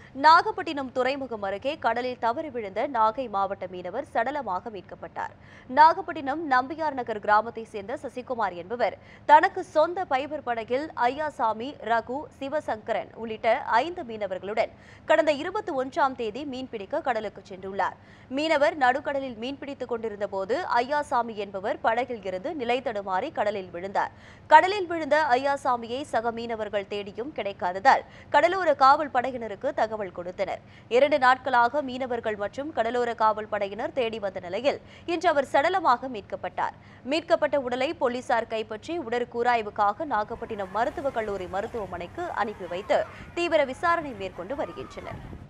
நாகப்பட்டினம் துறைமுகம் அருகே கடலில் தவறி விழுந்த நாகை மாவட்ட மீனவர் சடலமாக மீட்கப்பட்டார் நாகப்பட்டினம் நம்பியார் நகர் கிராமத்தைச் சேர்ந்த சசிகுமார் என்பவர் தனக்கு சொந்த பைபர் படகில் ஐயாசாமி ரகு சிவசங்கரன் உள்ளிட்ட ஐந்து மீனவர்களுடன் கடந்த இருபத்தி ஒன்றாம் தேதி மீன்பிடிக்க கடலுக்கு சென்றுள்ளார் மீனவர் நடுக்கடலில் மீன்பிடித்துக் கொண்டிருந்த போது ஐயாசாமி என்பவர் படகில் இருந்து நிலை தடுமாறி கடலில் விழுந்தார் கடலில் விழுந்த ஐயாசாமியை சக மீனவர்கள் தேடியும் கிடைக்காததால் கடலோர காவல் படையினருக்கு தகவல் கொடுத்தனர் இரண்டு நாட்களாக மீனவர்கள் மற்றும் கடலோர காவல் படையினர் தேடி வந்த நிலையில் இன்று அவர் சடலமாக மீட்கப்பட்டார் மீட்கப்பட்ட உடலை போலீசார் கைப்பற்றி உடற்கூராய்வுக்காக நாகப்பட்டினம் மருத்துவக் கல்லூரி மருத்துவமனைக்கு அனுப்பி வைத்து தீவிர விசாரணை மேற்கொண்டு வருகின்றனர்